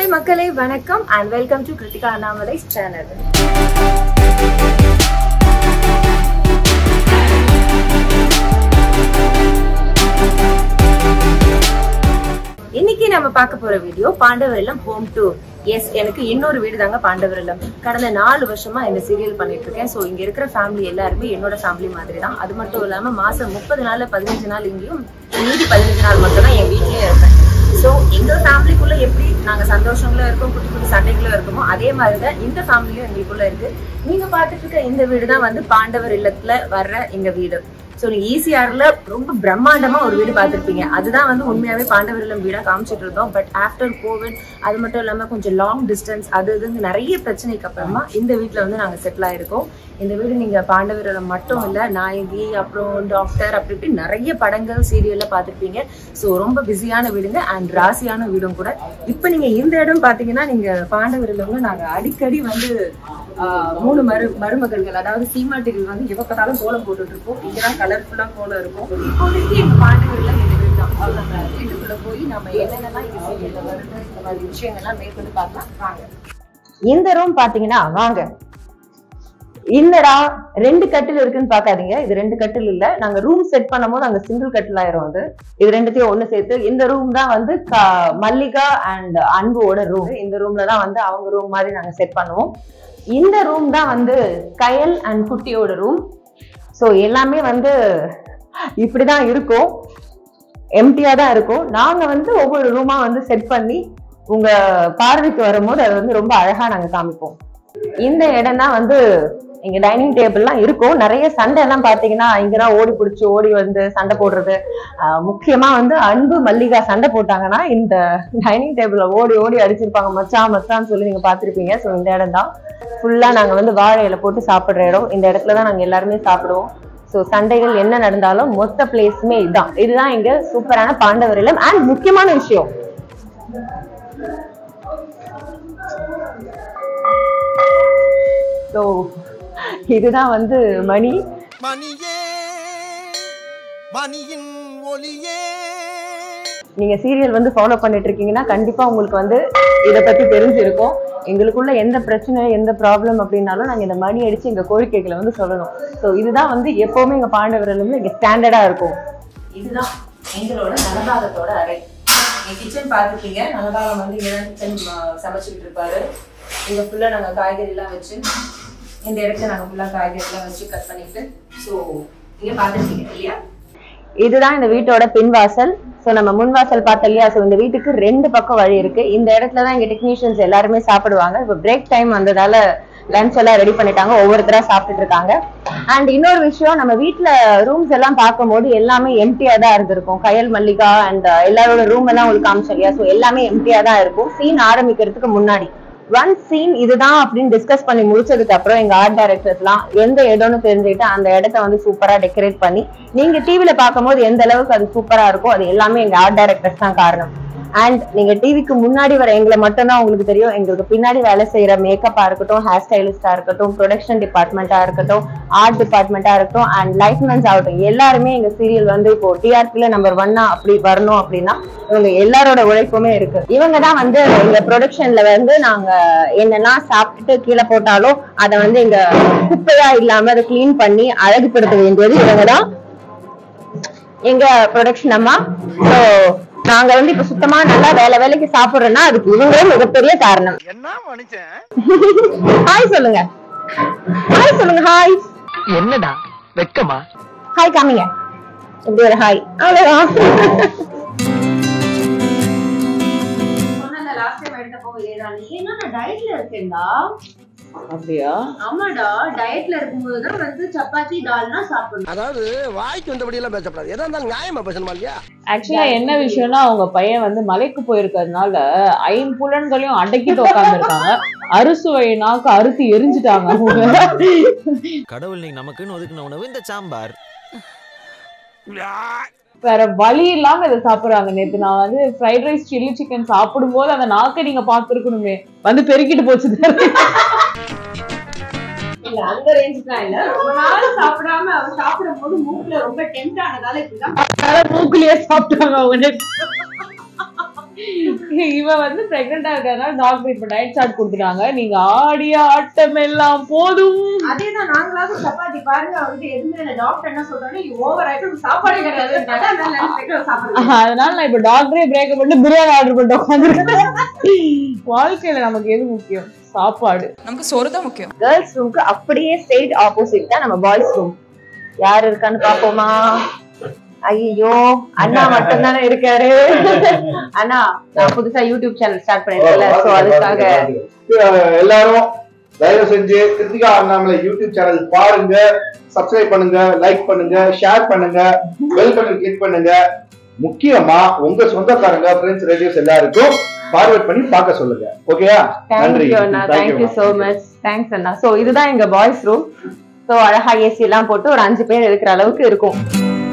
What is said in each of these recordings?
மக்களே வணக்கம் and welcome to Kiruthika Annamalai channel இன்னைக்கு நம்ம பார்க்க போற வீடியோ பாண்டவரிலம் ஹோம் டூர் எஸ் எனக்கு இன்னொரு வீடு தாங்க பாண்டவரிலம் கடந்த நாலு வருஷமா இந்த சீரியல் பண்ணிட்டு இருக்கேன் சோ இங்க இருக்கிற ஃபேமிலி எல்லாருமே என்னோட ஃபேமிலி மாதிரி தான் அது மட்டும் இல்லாம மாசம் முப்பது நாள்ல பதினஞ்சு நாள் இங்கேயும் மீதி பதினஞ்சு நாள் மட்டும் தான் என் வீட்லயே இருப்பேன் சோ எங்க ஃபேமிலிக்குள்ள எப்படி நாங்க சந்தோஷங்களும் இருக்கோம் குட்டி குட்டி சண்டைகளும் இருக்கோமோ அதே மாதிரிதான் இந்த ஃபேமிலியும் எங்களுக்குள்ள இருக்கு நீங்க பாத்துட்டு இருக்க இந்த வீடு தான் வந்து பாண்டவர் இல்லத்துல வர்ற எங்க வீடு சோ நீங்க ஈசிஆர்ல ரொம்ப பிரம்மாண்டமா ஒரு வீடு பார்த்திருப்பீங்க அதுதான் வந்து உண்மையாவே பாண்டவர் இல்லம் வீடா காமிச்சிட்டு இருந்தோம் பட் ஆஃப்டர் கோவிட் அது மட்டும் இல்லாம கொஞ்சம் லாங் டிஸ்டன்ஸ் அது இதுன்னு நிறைய பிரச்சனைக்கு அப்புறமா இந்த வீட்ல வந்து நாங்க செட்டில் ஆயிருக்கோம் இந்த வீடு நீங்க பாண்டவர் இல்லம் மட்டும் இல்ல நாயகி அப்புறம் டாக்டர் அப்படி இப்படி நிறைய படங்கள் சீரியல்ல பார்த்திருப்பீங்க சோ ரொம்ப பிஸியான வீடுங்க அண்ட் ராசியான வீடும் கூட இப்ப நீங்க இந்த இடம் பாத்தீங்கன்னா நீங்க பாண்டவர் இல்லம்ல நாங்க அடிக்கடி வந்து ஆஹ், மூணு மரு மருமகள்கள் அதாவது சீமாட்டிகள் வந்து எப்ப பார்த்தாலும் கோலம் போட்டுட்டு இருப்போம் இங்கதான் கலர்ஃபுல்லா கோலம் இருக்கும் இப்போதைக்கு எங்க பாண்டவர் இல்லம் இந்த வீடு தான் அவ்வளவு நம்ம வீட்டுக்குள்ள போய் நம்ம என்னென்னலாம் இந்த சீரியல்ல வருது இந்த மாதிரி விஷயங்கள்லாம் மேற்கொண்டு பார்க்கலாம் வாங்க இந்த ரூம் பாத்தீங்கன்னா வாங்க என்னடா ரெண்டு கட்டில் இருக்குன்னு பாக்காதீங்க இது ரெண்டு கட்டில் இல்ல நாங்க ரூம் செட் பண்ணும்போது அங்க சிங்கிள் கட்டில் ஆயிரும் அது இது ரெண்டுத்தையும் ஒண்ணு சேர்த்து இந்த ரூம் தான் வந்து க- மல்லிகா அண்ட் அன்புவோட ரூம் இந்த ரூம்ல தான் வந்து அவங்க ரூம் மாதிரி நாங்க செட் பண்ணுவோம் இந்த ரூம் தான் வந்து கயல் அண்ட் குட்டியோட ரூம் ஸோ எல்லாமே வந்து இப்படிதான் இருக்கும் எம்டியா தான் இருக்கும் நாங்க வந்து ஒவ்வொரு ரூமா வந்து செட் பண்ணி உங்க பார்வைக்கு வரும்போது அது வந்து ரொம்ப அழகா நாங்க காமிப்போம் இந்த இடம் தான் வந்து இங்க டைனிங் டேபிள்லாம் இருக்கும் நிறைய சண்டை எல்லாம் பாத்தீங்கன்னா இங்கதான் ஓடி பிடிச்சி ஓடி வந்து சண்டை போடுறது ஆஹ் முக்கியமா வந்து அன்பு மல்லிகா சண்டை போட்டாங்கன்னா இந்த டைனிங் டேபிள்ல ஓடி ஓடி அடிச்சிருப்பாங்க மச்சான் மச்சான்னு சொல்லி நீங்க பாத்திருப்பீங்க ஸோ இந்த இடம் தான் ஃபுல்லா நாங்க வந்து வாழை இலை போட்டு சாப்பிடுற இடம் இந்த இடத்துல தான் நாங்க எல்லாருமே சாப்பிடுவோம் ஸோ சண்டைகள் என்ன நடந்தாலும் மொத்த பிளேஸுமே இதுதான் இதுதான் இங்க சூப்பரான பாண்டவர் இல்லம் அண்ட் முக்கியமான விஷயம் ஸோ இதுதான் வந்து மணி மணியே மணியின் ஒளியே நீங்க சீரியல் வந்து ஃபாலோ பண்ணிட்டு இருக்கீங்கன்னா கண்டிப்பா உங்களுக்கு வந்து இதை பத்தி தெரிஞ்சிருக்கும் எங்களுக்குள்ள எந்த பிரச்சனை எந்த ப்ராப்ளம் அப்படின்னாலும் நாங்க இந்த மணி அடிச்சு எங்க கோரிக்கைகளை வந்து சொல்லணும் ஸோ இதுதான் வந்து எப்பவுமே எங்க பாண்டவர்களுமே இங்க ஸ்டாண்டர்டா இருக்கும் இதுதான் எங்களோட நலபாகத்தோட அறை எங்க கிச்சன் பார்த்துருக்கீங்க நலபாகம் வந்து இங்க கிச்சன் சமைச்சுக்கிட்டு இருப்பாரு இங்க ஃபுல்லா நாங்க காய்கறி எல்லாம் வச்சு இந்த இடத்துல நாங்க ஃபுல்லா காய்கறி எல்லாம் வச்சு கட் பண்ணிட்டு ஸோ இங்க பார்த்துருக்கீங்க இல்லையா இதுதான் இந்த வீட்டோட பின்வாசல் ஸோ நம்ம முன்வாசல் பார்த்தோம் இல்லையா ஸோ இந்த வீட்டுக்கு ரெண்டு பக்கம் வழி இருக்கு இந்த இடத்துல தான் எங்க டெக்னீஷியன்ஸ் எல்லாருமே சாப்பிடுவாங்க இப்போ பிரேக் டைம் வந்ததால லஞ்ச் எல்லாம் ரெடி பண்ணிட்டாங்க ஒவ்வொருத்தரா சாப்பிட்டுட்டு இருக்காங்க அண்ட் இன்னொரு விஷயம் நம்ம வீட்ல ரூம்ஸ் எல்லாம் பார்க்கும்போது எல்லாமே எம்டியா தான் இருந்திருக்கும் கயல் மல்லிகா அண்ட் எல்லாரோட ரூம் எல்லாம் உங்களுக்கு காமிச்சோம் இல்லையா ஸோ எல்லாமே எம்டியா தான் இருக்கும் சீன் ஆரம்பிக்கிறதுக்கு முன்னாடி ஒன் சீன் இதுதான் அப்படின்னு டிஸ்கஸ் பண்ணி முடிச்சதுக்கு அப்புறம் எங்க ஆர்ட் டைரக்டர்ஸ்லாம் எந்த இடம்னு தெரிஞ்சுக்கிட்டு அந்த இடத்த வந்து சூப்பரா டெக்கரேட் பண்ணி நீங்க டிவில பார்க்கும்போது எந்த அளவுக்கு அது சூப்பரா இருக்கோ அது எல்லாமே எங்க ஆர்ட் டைரக்டர்ஸ் தான் காரணம் அண்ட் நீங்க டிவிக்கு முன்னாடி வர எங்களை மட்டும்தான் உங்களுக்கு தெரியும் எங்களுக்கு பின்னாடி வேலை செய்யற மேக்கப்பா இருக்கட்டும் ஹேர் ஸ்டைலிஸ்டா இருக்கட்டும் ப்ரொடக்ஷன் டிபார்ட்மெண்ட்டா இருக்கட்டும் ஆர்ட் டிபார்ட்மெண்ட்டா இருக்கட்டும் அண்ட் லைட்மென்ஸ் ஆகட்டும் எல்லாருமே எங்க சீரியல் வந்து இப்போ டிஆர்பில நம்பர் ஒன்னா அப்படி வரணும் அப்படின்னா இவங்க எல்லாரோட உழைப்புமே இருக்கு இவங்க தான் வந்து எங்க ப்ரொடக்ஷன்ல வந்து நாங்க என்னெல்லாம் சாப்பிட்டுட்டு கீழே போட்டாலும் அதை வந்து எங்க குப்பையா இல்லாம அதை க்ளீன் பண்ணி அழகுபடுத்த வேண்டியது இவங்க தான் எங்க ப்ரொடக்ஷன் அம்மா ஸோ நாங்க வந்து இப்ப சுத்தமா நல்லா வேலை வேலைக்கு சாப்பிடுறோம்னா அதுக்கு இவங்க மிகப்பெரிய காரணம் என்ன மனுஷன் ஹாய் சொல்லுங்க ஹாய் சொல்லுங்க ஹாய் என்னடா வெக்கமா ஹாய் காமிங்க இப்படி ஒரு ஹாய் அவ்வளவுதான் லாஸ்ட் டைம் எடுத்தப்போ இதேதான் நீ என்ன டயட்ல இருக்கேன்டா அப்படியா ஆமாடா டயட்ல இருக்கும்போது தான் வந்து சப்பாத்தி டால்னா சாப்பிடணும் அதாவது வாய்க்கு வந்தபடி எல்லாம் பேசப்படாது எதா இருந்தாலும் நியாயமா பேசணுமா இல்லையா ஆக்சுவலா என்ன விஷயம்னா அவங்க பையன் வந்து மலைக்கு போயிருக்கிறதுனால ஐம்புலன்களையும் அடக்கிட்டு உட்காந்துருக்காங்க அறுசுவை நாக்கு அறுத்து எரிஞ்சுட்டாங்க அவங்க கடவுள் நீ நமக்குன்னு ஒதுக்கின உணவு இந்த சாம்பார் வேற வழி இல்லாம இதை சாப்பிடுறாங்க நேத்து நான் வந்து ஃப்ரைட் ரைஸ் சில்லி சிக்கன் சாப்பிடும் போது அந்த நாக்கை நீங்க பாத்துருக்கணுமே வந்து பெருக்கிட்டு போச்சு இல்ல அந்த ரேஞ்ச் தான் இல்ல ரொம்ப நாள் சாப்பிடாம அவ சாப்பிடும் போது மூக்குல ரொம்ப டெம்ட் ஆனதால இப்படிதான் மூக்குலயே சாப்பிட்டாங்க அவங்க நேத்து. இவ வந்து பிரெக்னெண்டா இருக்கறதுனால டாக்டர் இப்ப டயட் சார்ட் கொடுத்துட்டாங்க நீங்க ஆடிய ஆட்டம் எல்லாம் போதும் அதேதான் நாங்களாவது சப்பாத்தி பாருங்க அவருக்கு எதுவுமே இல்ல டாக்டர் என்ன சொல்றாரு ஓவர் ஆயிட்டு சாப்பாடு கிடையாது சாப்பாடு அதனால நான் இப்ப டாக்டரே பிரேக்கப் பண்ணிட்டு பிரியாணி ஆர்டர் பண்ணிட்டு உட்காந்துருக்கேன் வாழ்க்கையில நமக்கு எது முக்கியம் சாப்பாடு நமக்கு சோறு தான் முக்கியம் கேர்ள்ஸ் ரூம்க்கு அப்படியே ஸ்ட்ரெயிட் ஆப்போசிட் தான் நம்ம பாய்ஸ் ரூம் யார் இருக்கான்னு பாப்போமா ஐயோ அண்ணா மட்டும் தானே இருக்காரு அண்ணா நான் புதுசா யூடியூப் சேனல் ஸ்டார்ட் பண்ணிருக்கேன்ல சோ அதுக்காக அஹ் எல்லாரும் தயவு செஞ்சு கிருத்திகா அண்ணாமலை யூடியூப் சேனல் பாருங்க சப்ஸ்கிரைப் பண்ணுங்க லைக் பண்ணுங்க ஷேர் பண்ணுங்க பெல் பட்டன் கிளிக் பண்ணுங்க முக்கியமா உங்க சொந்தக்காரங்க ஃப்ரெண்ட்ஸ் ரிலேட்டிவ்ஸ் எல்லாருக்கும் ஃபார்வர்ட் பண்ணி பார்க்க சொல்லுங்க ஓகேயா நன்றி தேங்க்யூ அண்ணா தேங்க்யூ சோ மச் தேங்க்ஸ் அண்ணா சோ இதுதான் எங்க பாய்ஸ் ரூம் சோ அழகா ஏசி எல்லாம் போட்டு ஒரு அஞ்சு பேர் இருக்கிற அளவுக்கு இருக்கும்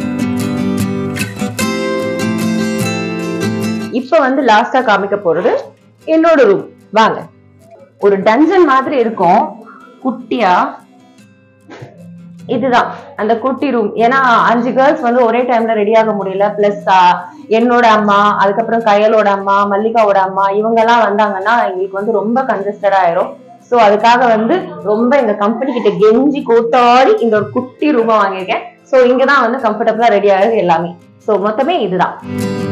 இப்ப வந்து லாஸ்டா காமிக்க போறது என்னோட ரூம் வாங்க ஒரு டஞ்சன் மாதிரி இருக்கும் குட்டியா இதுதான் அந்த குட்டி ரூம் ஏன்னா அஞ்சு கேர்ள்ஸ் வந்து ஒரே டைம்ல ரெடி ஆக முடியல பிளஸ் என்னோட அம்மா அதுக்கப்புறம் கயலோட அம்மா மல்லிகாவோட அம்மா இவங்க எல்லாம் வந்தாங்கன்னா எங்களுக்கு வந்து ரொம்ப கன்ஜஸ்டட் ஆயிரும் சோ அதுக்காக வந்து ரொம்ப இந்த கம்பெனி கிட்ட கெஞ்சி கூத்தாடி இந்த ஒரு குட்டி ரூமை வாங்கியிருக்கேன் சோ இங்கதான் வந்து கம்ஃபர்டபுளா ரெடி ஆகுது எல்லாமே சோ மொத்தமே இதுதான்